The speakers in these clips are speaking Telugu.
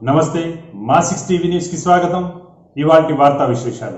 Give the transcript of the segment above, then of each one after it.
నమస్తే మా సిక్స్ టీవీ న్యూస్ కి స్వాగతం ఇవాటి వార్తా విశేషాలు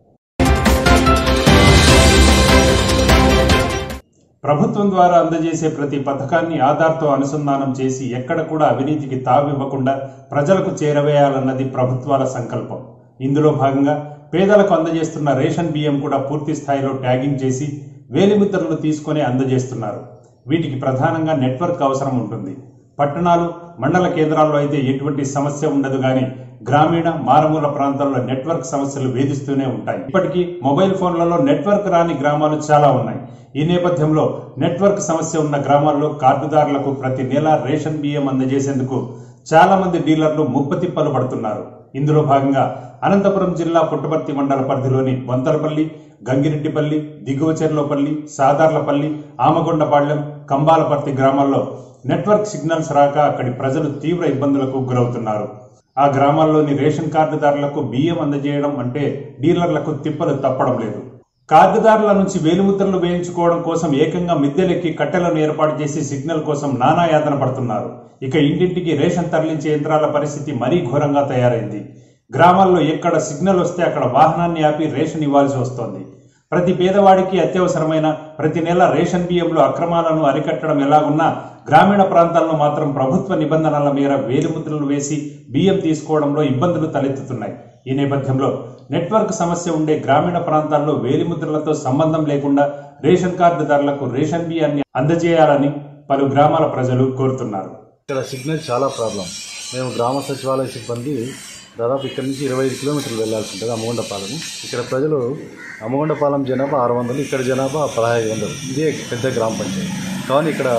ప్రభుత్వం ద్వారా అందజేసే ప్రతి పథకాన్ని ఆధార్తో అనుసంధానం చేసి ఎక్కడ కూడా అవినీతికి తావివ్వకుండా ప్రజలకు చేరవేయాలన్నది ప్రభుత్వాల సంకల్పం ఇందులో భాగంగా పేదలకు అందజేస్తున్న రేషన్ బియ్యం కూడా పూర్తి స్థాయిలో ట్యాగింగ్ చేసి వేలిముద్రలు తీసుకొని అందజేస్తున్నారు వీటికి ప్రధానంగా నెట్వర్క్ అవసరం ఉంటుంది పట్టణాలు మండల కేంద్రాల్లో అయితే ఎటువంటి సమస్య ఉండదు కానీ గ్రామీణ మారుమూల ప్రాంతాల్లో నెట్వర్క్ సమస్యలు వేధిస్తూనే ఉంటాయి ఇప్పటికీ మొబైల్ ఫోన్లలో నెట్వర్క్ రాని గ్రామాలు చాలా ఉన్నాయి ఈ నేపథ్యంలో నెట్వర్క్ సమస్య ఉన్న గ్రామాల్లో కార్డుదారులకు ప్రతి నెల రేషన్ బియ్యం అందజేసేందుకు చాలా మంది డీలర్లు ముప్పతిప్పలు పడుతున్నారు ఇందులో భాగంగా అనంతపురం జిల్లా పుట్టపర్తి మండల పరిధిలోని బొంతలపల్లి గంగిరెడ్డిపల్లి దిగువచెర్లోపల్లి సాదార్లపల్లి ఆమగొండపాళ్యం కంబాలపర్తి గ్రామాల్లో నెట్వర్క్ సిగ్నల్స్ రాక అక్కడి ప్రజలు తీవ్ర ఇబ్బందులకు గురవుతున్నారు ఆ గ్రామాల్లోని రేషన్ కార్డుదారులకు బియ్యం అందజేయడం అంటే డీలర్లకు తిప్పలు తప్పడం లేదు కార్డుదారుల నుంచి వేలిముద్రలు వేయించుకోవడం కోసం ఏకంగా మిద్దెలెక్కి కట్టెలను ఏర్పాటు చేసి సిగ్నల్ కోసం నానా యాతన పడుతున్నారు ఇక ఇంటింటికి రేషన్ తరలించే యంత్రాల పరిస్థితి మరీ ఘోరంగా తయారైంది గ్రామాల్లో ఎక్కడ సిగ్నల్ వస్తే అక్కడ వాహనాన్ని ఆపి రేషన్ ఇవ్వాల్సి వస్తోంది ప్రతి పేదవాడికి అత్యవసరమైన ప్రతి నెల రేషన్ బియ్యంలో అక్రమాలను అరికట్టడం ఎలాగున్నా గ్రామీణ ప్రాంతాల్లో మాత్రం ప్రభుత్వ నిబంధనల మేర వేలిముద్రలు వేసి బియ్యం తీసుకోవడంలో ఇబ్బందులు తలెత్తుతున్నాయి ఈ నేపథ్యంలో నెట్వర్క్ సమస్య ఉండే గ్రామీణ ప్రాంతాల్లో వేలిముద్రలతో సంబంధం లేకుండా రేషన్ కార్డుదారులకు రేషన్ బియ్యాన్ని అందజేయాలని పలు గ్రామాల ప్రజలు కోరుతున్నారు ఇక్కడ సిగ్నల్ చాలా ప్రాబ్లం మేము గ్రామ సచివాలయ సిబ్బంది దాదాపు ఇక్కడ నుంచి ఇరవై ఐదు కిలోమీటర్లు వెళ్ళాల్సి ఉంటుంది అమ్మగొండపాలెం ఇక్కడ ప్రజలు అమ్మగొండపాలెం జనాభా ఆరు వందలు ఇక్కడ జనాభా పదహైదు వందలు ఇదే పెద్ద గ్రామ పంచాయతీ కానీ ఇక్కడ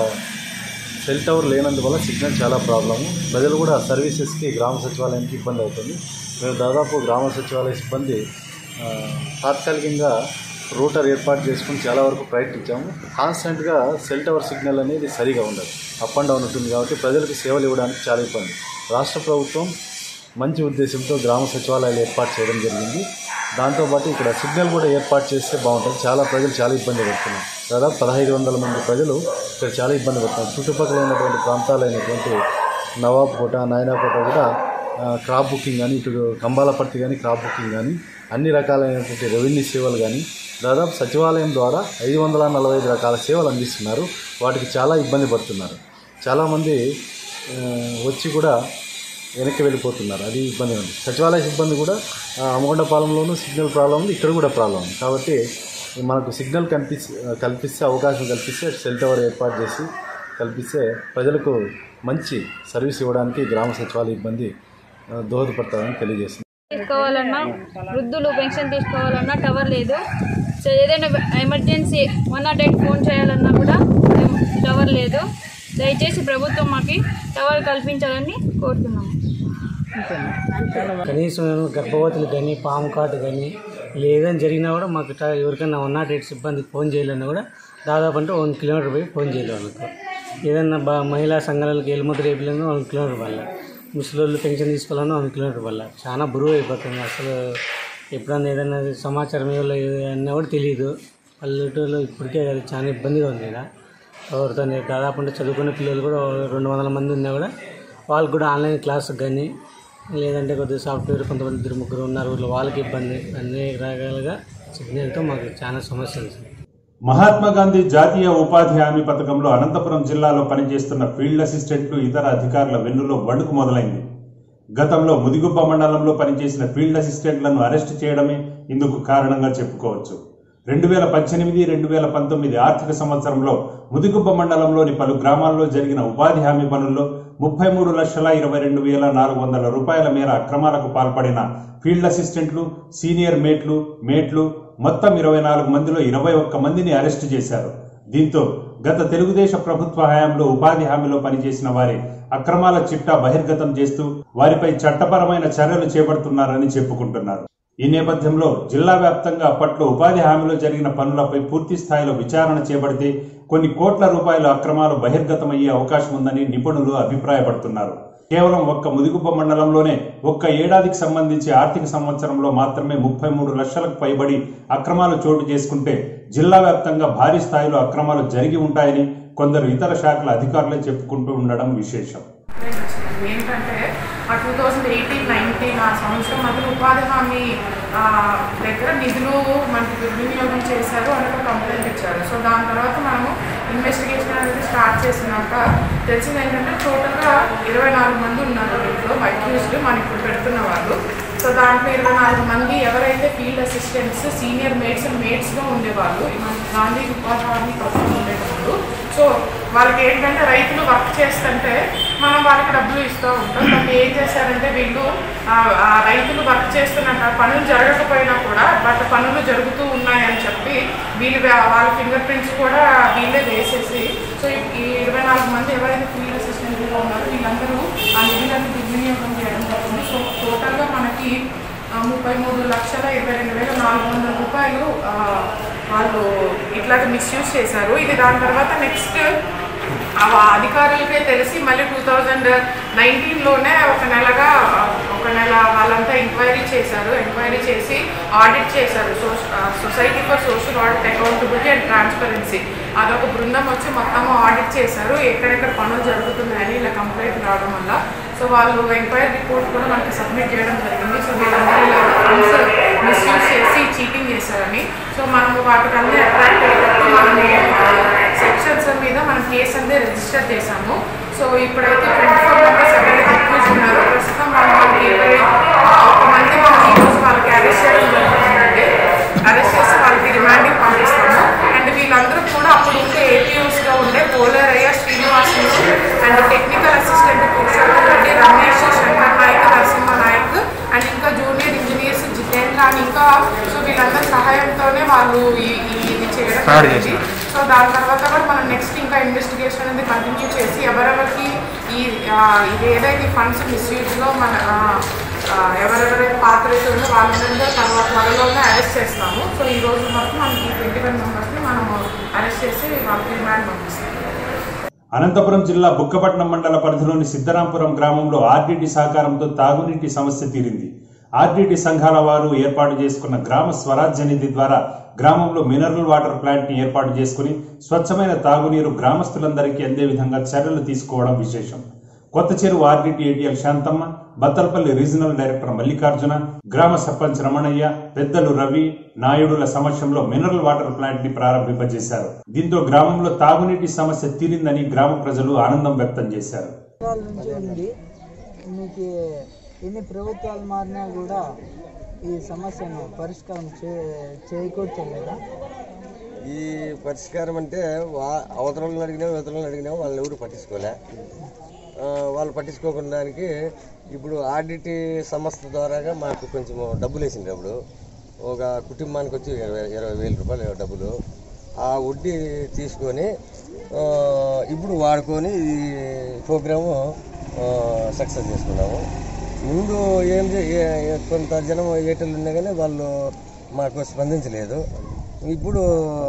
సెల్ టవర్ లేనందువల్ల సిగ్నల్ చాలా ప్రాబ్లము ప్రజలు కూడా సర్వీసెస్కి గ్రామ సచివాలయానికి ఇబ్బంది అవుతుంది మేము దాదాపు గ్రామ సచివాలయ సిబ్బంది ఆ, తాత్కాలికంగా రూటర్ ఏర్పాటు చేసుకుని చాలా వరకు ప్రయత్నించాము కాన్స్టెంట్గా సెల్ టవర్ సిగ్నల్ అనేది సరిగా ఉండదు అప్ అండ్ డౌన్ ఉంటుంది కాబట్టి ప్రజలకు సేవలు ఇవ్వడానికి చాలా ఇబ్బంది రాష్ట్ర ప్రభుత్వం మంచి ఉద్దేశంతో గ్రామ సచివాలయాలు ఏర్పాటు చేయడం జరిగింది దాంతోపాటు ఇక్కడ సిగ్నల్ కూడా ఏర్పాటు చేస్తే బాగుంటుంది చాలా ప్రజలు చాలా ఇబ్బంది పడుతున్నారు దాదాపు పదహైదు వందల మంది ప్రజలు ఇక్కడ చాలా ఇబ్బంది పడుతున్నారు చుట్టుపక్కల ఉన్నటువంటి ప్రాంతాలైనటువంటి నవాబ్కోట నాయనాకోట కూడా ఆ, క్రాప్ బుకింగ్ కానీ ఇటు కంబాలపర్తి కానీ క్రాప్ బుకింగ్ కానీ అన్ని రకాలైనటువంటి రెవెన్యూ సేవలు కానీ దాదాపు సచివాలయం ద్వారా ఐదు వందల నలభై ఐదు రకాల సేవలు అందిస్తున్నారు వాటికి చాలా ఇబ్బంది పడుతున్నారు చాలామంది ఆ, వచ్చి కూడా వెనక్కి వెళ్ళిపోతున్నారు అది ఇబ్బంది ఉంది సచివాలయ సిబ్బంది కూడా ఆ, అమగొండపాలెంలోనూ సిగ్నల్ ప్రాబ్లం ఉంది ఇక్కడ కూడా ప్రాబ్లం ఉంది కాబట్టి మనకు సిగ్నల్ కనిపిస్తే కల్పిస్తే అవకాశం కల్పిస్తే సెల్ టవర్ ఏర్పాటు చేసి కల్పిస్తే ప్రజలకు మంచి సర్వీస్ ఇవ్వడానికి గ్రామ సచివాలయ ఇబ్బంది ఆ, దోహదపడతారని తెలియజేస్తుంది తీసుకోవాలన్నా వృద్ధులు పెన్షన్ తీసుకోవాలన్నా టవర్ లేదు సో ఏదైనా emergency one not eight phone చేయాలన్నా కూడా టవర్ లేదు దయచేసి ప్రభుత్వం మాకు టవర్ కల్పించాలని కోరుతున్నాము కనీసం గర్భవతులు కానీ పాము కాటు కానీ ఏదైనా జరిగినా కూడా మాకు ఇట్లా ఎవరికైనా వన్ నాట్ ఎయిట్ సిబ్బందికి ఫోన్ చేయాలన్నా కూడా దాదాపు అంటే వన్ కిలోమీటర్ పోయి ఫోన్ చేయాలి వాళ్ళకు ఏదైనా బా మహిళా సంఘాలకు ఎలుముద్ర వేయాలన్నా వన్ కిలోమీటర్ వల్ల ముసలోళ్ళు పెన్షన్ తీసుకోవాలన్నా వన్ కిలోమీటర్ వల్ల చాలా బరువు అయిపోతుంది అసలు ఎప్పుడన్నా ఏదైనా సమాచారం ఇవ్వాలి అన్నా కూడా తెలియదు పల్లెటూరులో ఇప్పటికే అది చాలా ఇబ్బందిగా ఉంది ఇక్కడ ఎవరితో దాదాపు అంటే చదువుకునే పిల్లలు కూడా రెండు వందల మంది ఉన్నా కూడా వాళ్ళకి కూడా ఆన్లైన్ క్లాస్ కానీ లేదంటే కొద్దిగా సాఫ్ట్వేర్ కొంతమంది ఇద్దరు ముగ్గురు ఉన్నారు ఊళ్ళో వాళ్ళకి ఇబ్బంది అన్ని రకాలుగా సిగ్నల్తో మాకు చాలా సమస్యలు సార్ మహాత్మా గాంధీ జాతీయ ఉపాధి హామీ పథకంలో అనంతపురం జిల్లాలో పనిచేస్తున్న ఫీల్డ్ అసిస్టెంట్లు ఇతర అధికారుల వెన్నులో వణుకు మొదలైంది గతంలో ముదిగుబ్బ మండలంలో పనిచేసిన ఫీల్డ్ అసిస్టెంట్లను అరెస్టు చేయడమే ఇందుకు కారణంగా చెప్పుకోవచ్చు రెండు వేల పద్దెనిమిది రెండు వేల పంతొమ్మిది ఆర్థిక సంవత్సరంలో ముదిగుబ్బ మండలంలోని పలు గ్రామాల్లో జరిగిన ఉపాధి హామీ పనుల్లో ముప్పై మూడు లక్షల ఇరవై రెండు వేల నాలుగు వందల రూపాయల మేర అక్రమాలకు పాల్పడిన ఫీల్డ్ అసిస్టెంట్లు సీనియర్ మేట్లు మేట్లు మొత్తం ఇరవై నాలుగు మందిలో ఇరవై ఒక్క మందిని అరెస్టు చేశారు దీంతో గత తెలుగుదేశ ప్రభుత్వ హయాంలో ఉపాధి హామీలో పనిచేసిన వారి అక్రమాల చిట్టా బహిర్గతం చేస్తూ వారిపై చట్టపరమైన చర్యలు చేపడుతున్నారని చెప్పుకుంటున్నారు ఈ నేపథ్యంలో జిల్లా వ్యాప్తంగా అప్పట్లో ఉపాధి హామీలో జరిగిన పనులపై పూర్తి స్థాయిలో విచారణ చేపడితే కొన్ని కోట్ల రూపాయల అక్రమాలు బహిర్గతమయ్యే అవకాశం ఉందని నిపుణులు అభిప్రాయపడుతున్నారు కేవలం ఒక్క ముదిగుబ్బ మండలంలోనే ఒక్క ఏడాదికి సంబంధించి ఆర్థిక సంవత్సరంలో మాత్రమే ముప్పై మూడు లక్షలకు పైబడి అక్రమాలు చోటు చేసుకుంటే జిల్లా వ్యాప్తంగా భారీ స్థాయిలో అక్రమాలు జరిగి ఉంటాయని కొందరు ఇతర శాఖల అధికారులే చెప్పుకుంటూ ఉండడం విశేషం చేసింది ఏంటంటే ఆ టూ థౌజండ్ ఎయిటీన్ నైన్టీన్ ఆ సంవత్సరం మధ్యలో ఉపాధి హామీ ఆ, దగ్గర నిధులు మనకి దుర్వినియోగం చేశారు అని ఒక కంప్లైంట్ ఇచ్చారు సో దాని తర్వాత మనము ఇన్వెస్టిగేషన్ అనేది స్టార్ట్ చేసినాక తెలిసింది ఏంటంటే టోటల్గా ఇరవై నాలుగు మంది ఉన్నారు దీంట్లో అక్యూజ్డ్ మనం ఇప్పుడు పెడుతున్న వాళ్ళు సో దాంట్లో ఇరవై నాలుగు మంది ఎవరైతే field assistants senior mates and మేట్స్గా ఉండేవాళ్ళు మన గాంధీ ఉపాధి హామీ పథకం ఉండేటప్పుడు సో వాళ్ళకి ఏంటంటే రైతులు వర్క్ చేస్తుంటే మనం వాళ్ళకి డబ్బులు ఇస్తూ ఉంటాం బట్ ఏం చేశారంటే వీళ్ళు ఆ, ఆ రైతులు వర్క్ చేస్తున్నట్టు ఆ పనులు జరగకపోయినా కూడా బట్ పనులు జరుగుతూ ఉన్నాయని చెప్పి వీళ్ళు వా- వాళ్ళ ఫింగర్ ప్రింట్స్ కూడా వీళ్ళే వేసేసి సో ఈ- ఈ ఇరవై నాలుగు మంది ఎవరైతే ఫీల్డ్ అసిస్టెంట్గా ఉన్నారో వీళ్ళందరూ ఆ నిధులను దుర్వినియోగం చేయడం జరిగింది సో టోటల్గా మనకి ఆ, ముప్పై మూడు లక్షల ఇరవై రెండు వేల నాలుగు వందల రూపాయలు ఆ, వాళ్ళు ఇట్లాగ మిస్యూజ్ చేశారు ఇది దాని తర్వాత నెక్స్ట్ ఆ అధికారులకే తెలిసి మళ్ళీ టూ థౌజండ్ నైన్టీన్లోనే ఒక నెలగా ఒక నెల వాళ్ళంతా ఎంక్వైరీ చేశారు ఎంక్వైరీ చేసి ఆడిట్ చేశారు so society for social audit accountability and transparency అదొక బృందం వచ్చి మొత్తం ఆడిట్ చేశారు ఎక్కడెక్కడ పనులు జరుగుతున్నాయని ఇలా కంప్లైంట్ రావడం వల్ల సో వాళ్ళు ఎంక్వైరీ రిపోర్ట్ కూడా మనకి సబ్మిట్ చేయడం జరిగింది సో వీళ్ళందరూ ఇలా ఫండ్స్ మిస్యూజ్ చేసి చీటింగ్ చేశారని సో మనము వాటికి అన్నీ అట్రాక్ట్ అయ్యేటట్టు మనము సెక్షన్స్ మీద మనం కేసు అనేది రిజిస్టర్ చేశాము సో ఇప్పుడైతే ట్వంటీ ఫోర్ మెంబర్స్ ఎవరైతే అక్యూజ్ ఉన్నారో ప్రస్తుతం మనం వాళ్ళకి ఇరవై ఒక మంది మనం ఈరోజు వాళ్ళకి అరెస్ట్ చేయడం జరుగుతుందండి అరెస్ట్ చేసి వాళ్ళకి రిమాండింగ్ పంపిస్తాము అండ్ వీళ్ళందరూ కూడా అప్పుడు ఉండే ఏపీఓస్గా ఉండే Polaraiah Srinivasulu and technical assistant Purushottam Reddy Ramesh Shankar Nayak Narasimha Nayak and ఇంకా జూనియర్ ఇంజనీర్స్ జితేంద్ర అని ఇంకా సో వీళ్ళందరి సహాయంతోనే వాళ్ళు ఈ ఈ- ఇది చేయడం జరిగింది సో దాని తర్వాత కూడా మనం నెక్స్ట్ ఇంకా ఇన్వెస్టిగేషన్ అనేది కంటిన్యూ చేసి ఎవరెవరికి ఈ ఆ, ఇది ఏదైతే ఫండ్స్ మిస్యూజ్లో మన ఆ, ఆ, ఎవరెవరైతే పాత్ర అయితే ఉందో వాళ్ళందరూ తర్వాత త్వరలోనే అరెస్ట్ చేస్తాము సో ఈ రోజు మొత్తం మనకి ట్వంటీ వన్ మెంబర్స్ని మనము అరెస్ట్ చేసి వాళ్ళకి రిమాండ్ పంపిస్తాము అనంతపురం జిల్లా బుక్కపట్నం మండల పరిధిలోని సిద్ధరాంపురం గ్రామంలో ఆర్డీటీ సహకారంతో తాగునీటి సమస్య తీరింది ఆర్డీటీ సంఘాల వారు ఏర్పాటు చేసుకున్న గ్రామ స్వరాజ్య నిధి ద్వారా గ్రామంలో మినరల్ వాటర్ ప్లాంట్ ని ఏర్పాటు చేసుకుని స్వచ్ఛమైన తాగునీరు గ్రామస్తులందరికీ అందే విధంగా చర్యలు తీసుకోవడం విశేషం Kotha Cheruvu RDT ATL Shantamma Bathalapalli regional director Mallikarjuna గ్రామ సర్పంచ్ రమణయ్య పెద్దలు రవి నాయుడుల సమక్షంలో మినరల్ వాటర్ ప్లాంట్ ని ప్రారంభింపజేశారు దీంతో గ్రామంలో తాగునీటి సమస్య తీరిందని గ్రామ ప్రజలు ఆనందం వ్యక్తం చేశారు సంవత్సరాల నుంచి ఉంది మీకు ఎన్ని ప్రభుత్వాలు మారినా కూడా ఈ సమస్యను పరిష్కారం చే చేకూర్చలేదా ఈ పరిష్కారం అంటే వా అవతలను అడిగినా ఇవతలను అడిగినా వాళ్ళని ఎవరు పట్టించుకోలే ఆ, వాళ్ళు పట్టించుకోకుండానికి ఇప్పుడు ఆర్డిటి సంస్థ ద్వారాగా మాకు కొంచెం డబ్బులు వేసింది అప్పుడు ఒక కుటుంబానికి వచ్చి ఇరవై ఇరవై వేల రూపాయలు డబ్బులు ఆ వడ్డీ తీసుకొని ఆ, ఇప్పుడు వాడుకొని ఈ ప్రోగ్రాము సక్సెస్ చేసుకున్నాము ముందు ఏం చే- ఏ- ఏ- కొంత జనం ఏటలు ఉన్నా కానీ వాళ్ళు మాకు స్పందించలేదు ఇప్పుడు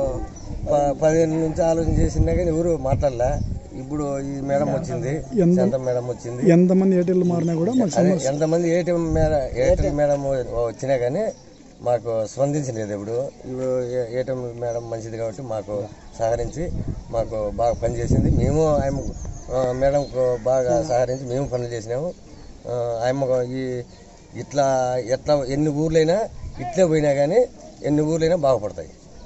ప- పదిహేను నుంచి ఆలోచన చేసినా కానీ ఎవరు మాట్లాడలే ఇప్పుడు ఈ మేడం వచ్చింది శాంతం మేడం వచ్చింది ఎంతమంది ఏటీఎల్ మారినా కూడా మాకు అదే ఎంతమంది ఏటీఎం మేడం ఏటీఎం మేడం వచ్చినా కానీ మాకు స్పందించలేదు ఇప్పుడు ఇప్పుడు ఏ- ఏటీఎం మేడం మంచిది కాబట్టి మాకు సహకరించి మాకు బాగా పనిచేసింది మేము ఆయన మేడంకు బాగా సహకరించి మేము పనులు చేసినాము ఆ, ఆయమ్మ ఈ ఇట్లా ఎట్లా ఎన్ని ఊర్లైనా ఇట్లే పోయినా కానీ ఎన్ని ఊర్లైనా బాగుపడతాయి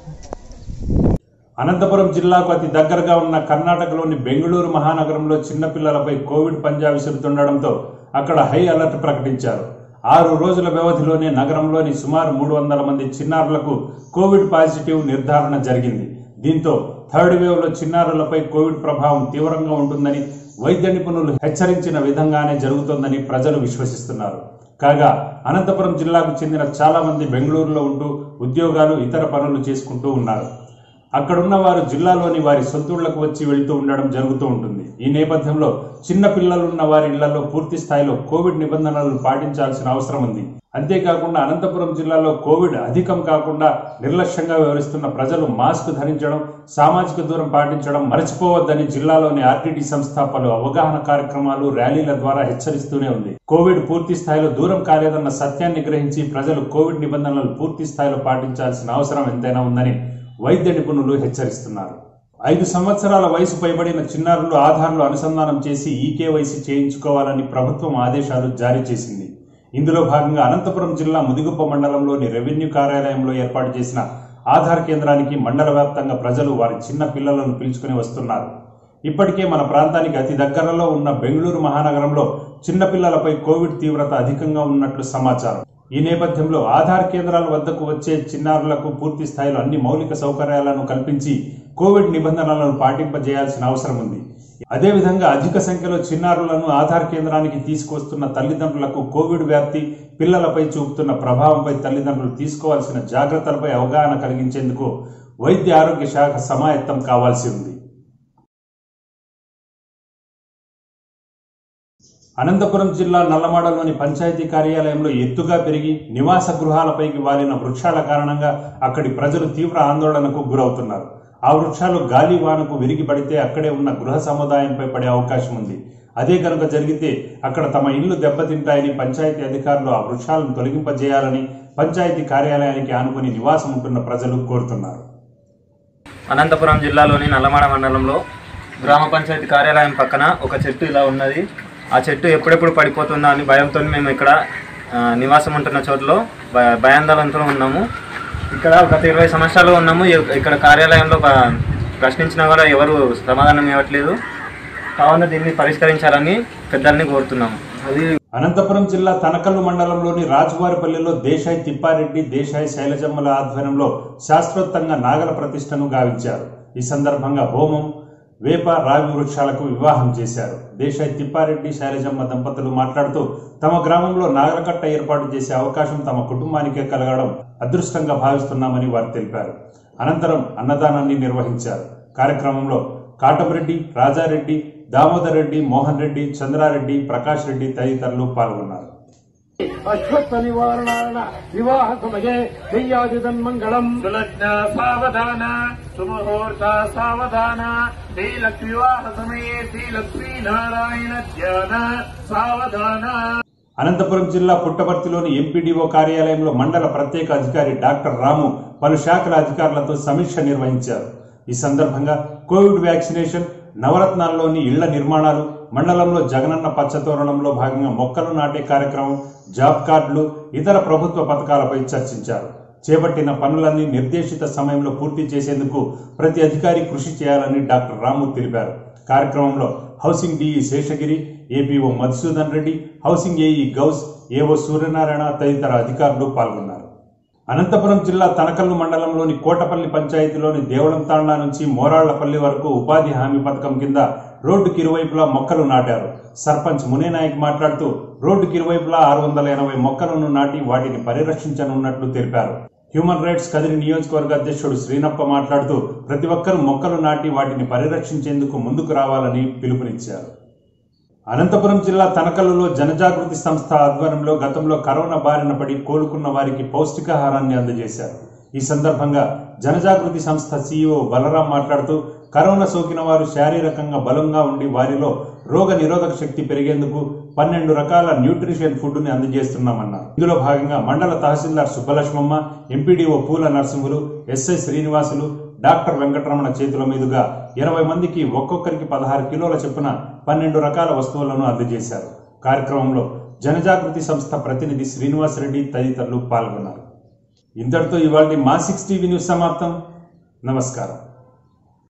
అనంతపురం జిల్లాకు అతి దగ్గరగా ఉన్న కర్ణాటకలోని బెంగళూరు మహానగరంలో చిన్నపిల్లలపై కోవిడ్ పంజా విసురుతుండడంతో అక్కడ హై అలర్ట్ ప్రకటించారు ఆరు రోజుల వ్యవధిలోనే నగరంలోని సుమారు మూడు వందల మంది చిన్నారులకు కోవిడ్ పాజిటివ్ నిర్ధారణ జరిగింది దీంతో థర్డ్ వేవ్ లో చిన్నారులపై కోవిడ్ ప్రభావం తీవ్రంగా ఉంటుందని వైద్య నిపుణులు హెచ్చరించిన విధంగానే జరుగుతోందని ప్రజలు విశ్వసిస్తున్నారు కాగా అనంతపురం జిల్లాకు చెందిన చాలా మంది బెంగళూరులో ఉంటూ ఉద్యోగాలు ఇతర పనులు చేసుకుంటూ ఉన్నారు అక్కడున్న వారు జిల్లాలోని వారి సొంతూళ్లకు వచ్చి వెళ్తూ ఉండడం జరుగుతూ ఉంటుంది ఈ నేపథ్యంలో చిన్న పిల్లలున్న వారి ఇళ్లలో పూర్తి స్థాయిలో కోవిడ్ నిబంధనలను పాటించాల్సిన అవసరం ఉంది అంతేకాకుండా అనంతపురం జిల్లాలో కోవిడ్ అధికం కాకుండా నిర్లక్ష్యంగా వ్యవహరిస్తున్న ప్రజలు మాస్క్ ధరించడం సామాజిక దూరం పాటించడం మరచిపోవద్దని జిల్లాలోని ఆర్టీటీ సంస్థ పలు అవగాహన కార్యక్రమాలు ర్యాలీల ద్వారా హెచ్చరిస్తూనే ఉంది కోవిడ్ పూర్తి స్థాయిలో దూరం కాలేదన్న సత్యాన్ని గ్రహించి ప్రజలు కోవిడ్ నిబంధనలు పూర్తి స్థాయిలో పాటించాల్సిన అవసరం ఎంతైనా ఉందని వైద్య నిపుణులు హెచ్చరిస్తున్నారు ఐదు సంవత్సరాల వయసు పైబడిన చిన్నారులు ఆధార్లు అనుసంధానం చేసి ఈకేవైసీ చేయించుకోవాలని ప్రభుత్వం ఆదేశాలు జారీ చేసింది ఇందులో భాగంగా అనంతపురం జిల్లా ముదిగుప్ప మండలంలోని రెవెన్యూ కార్యాలయంలో ఏర్పాటు చేసిన ఆధార్ కేంద్రానికి మండల వ్యాప్తంగా ప్రజలు వారి చిన్న పిల్లలను పిలుచుకుని వస్తున్నారు ఇప్పటికే మన ప్రాంతానికి అతి దగ్గరలో ఉన్న బెంగళూరు మహానగరంలో చిన్నపిల్లలపై కోవిడ్ తీవ్రత అధికంగా ఉన్నట్లు సమాచారం ఈ నేపథ్యంలో ఆధార్ కేంద్రాల వద్దకు వచ్చే చిన్నారులకు పూర్తి స్థాయిలో అన్ని మౌలిక సౌకర్యాలను కల్పించి కోవిడ్ నిబంధనలను పాటింపజేయాల్సిన అవసరం ఉంది అదేవిధంగా అధిక సంఖ్యలో చిన్నారులను ఆధార్ కేంద్రానికి తీసుకువస్తున్న తల్లిదండ్రులకు కోవిడ్ వ్యాప్తి పిల్లలపై చూపుతున్న ప్రభావంపై తల్లిదండ్రులు తీసుకోవాల్సిన జాగ్రత్తలపై అవగాహన కలిగించేందుకు వైద్య ఆరోగ్య శాఖ సమాయత్తం కావాల్సి ఉంది అనంతపురం జిల్లా నల్లమాడలోని పంచాయతీ కార్యాలయంలో ఎత్తుగా పెరిగి నివాస గృహాలపైకి వాలిన వృక్షాల కారణంగా అక్కడి ప్రజలు తీవ్ర ఆందోళనకు గురవుతున్నారు ఆ వృక్షాలు గాలి వానకు విరిగి పడితే అక్కడే ఉన్న గృహ సముదాయంపై పడే అవకాశం ఉంది అదే కనుక జరిగితే అక్కడ తమ ఇల్లు దెబ్బతింటాయని పంచాయతీ అధికారులు ఆ వృక్షాలను తొలగింపజేయాలని పంచాయతీ కార్యాలయానికి ఆనుకుని నివాసం ఉంటున్న ప్రజలు కోరుతున్నారు అనంతపురం జిల్లాలోని నల్లమాడ మండలంలో గ్రామ పంచాయతీ కార్యాలయం పక్కన ఒక చెట్టు ఇలా ఉన్నది ఆ చెట్టు ఎప్పుడెప్పుడు పడిపోతుందా అని భయంతో మేము ఇక్కడ ఆ, నివాసం ఉంటున్న చోటులో భ- భయాందోళనతో ఉన్నాము ఇక్కడ గత ఇరవై సంవత్సరాలు ఉన్నాము ఇ- ఇక్కడ కార్యాలయంలో ప- ప్రశ్నించినా కూడా ఎవరు సమాధానం ఇవ్వట్లేదు కావున దీన్ని పరిష్కరించాలని పెద్దల్ని కోరుతున్నాము అది అనంతపురం జిల్లా తనకల్లు మండలంలోని రాజువారిపల్లిలో దేశాయ్ తిప్పారెడ్డి దేశాయ్ శైలజమ్మల ఆధ్వర్యంలో శాస్త్రోత్తంగా నాగల ప్రతిష్టను గావించారు ఈ సందర్భంగా హోమం వేప రావి వృక్షాలకు వివాహం చేశారు దేశాయ్ తిప్పారెడ్డి శైలజమ్మ దంపతులు మాట్లాడుతూ తమ గ్రామంలో నాగలకట్ట ఏర్పాటు చేసే అవకాశం తమ కుటుంబానికే కలగడం అదృష్టంగా భావిస్తున్నామని వారు తెలిపారు అనంతరం అన్నదానాన్ని నిర్వహించారు కార్యక్రమంలో కాటమరెడ్డి రాజారెడ్డి దామోదర్ రెడ్డి మోహన్ రెడ్డి చంద్రారెడ్డి ప్రకాష్ రెడ్డి తదితరులు పాల్గొన్నారు అశ్వత్థ నివారణాన వివాహ సమయే దెయ్యాదిదన్మంగళం సులగ్న సావధాన సుముహూర్త సావధాన శ్రీలక్ష్మి వివాహ సమయే శ్రీలక్ష్మీ నారాయణ ధ్యాన సావధాన అనంతపురం జిల్లా పుట్టపర్తిలోని ఎంపీడీఓ కార్యాలయంలో మండల ప్రత్యేక అధికారి డాక్టర్ రాము పలు శాఖల అధికారులతో సమీక్ష నిర్వహించారు ఈ సందర్భంగా కోవిడ్ వ్యాక్సినేషన్ నవరత్నాల్లోని ఇళ్ల నిర్మాణాలు మండలంలో జగనన్న పచ్చతోరణంలో భాగంగా మొక్కలు నాటే కార్యక్రమం జాబ్ కార్డులు ఇతర ప్రభుత్వ పథకాలపై చర్చించారు చేపట్టిన పనులన్నీ నిర్దేశిత సమయంలో పూర్తి చేసేందుకు ప్రతి అధికారి కృషి చేయాలని డాక్టర్ రాము తెలిపారు కార్యక్రమంలో housing DE Seshagiri APO Madhusudan Reddy housing AE Ghouse AO Suryanarayana తదితర అధికారులు పాల్గొన్నారు అనంతపురం జిల్లా తనకల్లు మండలంలోని కోటపల్లి పంచాయతీలోని దేవళం తాండా నుంచి మోరాళ్లపల్లి వరకు ఉపాధి హామీ పథకం కింద రోడ్డుకి ఇరువైపులా మొక్కలు నాటారు సర్పంచ్ మునేనాయక్ మాట్లాడుతూ రోడ్డుకి ఇరువైపులా ఆరు వందల ఎనభై మొక్కలను నాటి వాటిని పరిరక్షించనున్నట్లు తెలిపారు హ్యూమన్ రైట్స్ కదిరి నియోజకవర్గ అధ్యక్షుడు శ్రీనప్ప మాట్లాడుతూ ప్రతి ఒక్కరూ మొక్కలు నాటి వాటిని పరిరక్షించేందుకు ముందుకు రావాలని పిలుపునిచ్చారు అనంతపురం జిల్లా తనకల్లులో జనజాగృతి సంస్థ ఆధ్వర్యంలో గతంలో కరోనా బారిన పడి కోలుకున్న వారికి పౌష్టికాహారాన్ని అందజేశారు ఈ సందర్భంగా జనజాగృతి సంస్థ సీఈఓ బలరాం మాట్లాడుతూ కరోనా సోకిన వారు శారీరకంగా బలంగా ఉండి వారిలో రోగ నిరోధక శక్తి పెరిగేందుకు పన్నెండు రకాల న్యూట్రిషన్ ఫుడ్ ని అందజేస్తున్నామన్నారు ఇందులో భాగంగా మండల తహసీల్దార్ Subbalakshmamma MPDO Poola Narasimhulu SI Srinivasulu doctor Venkataramana చేతుల మీదుగా ఇరవై మందికి ఒక్కొక్కరికి పదహారు కిలోల చొప్పున పన్నెండు రకాల వస్తువులను అందజేశారు కార్యక్రమంలో జనజాగృతి సంస్థ ప్రతినిధి శ్రీనివాస్ రెడ్డి తదితరులు పాల్గొన్నారు ఇంతటితో ఇవాళ మా సిక్స్ టీవీ న్యూస్ సమాప్తం నమస్కారం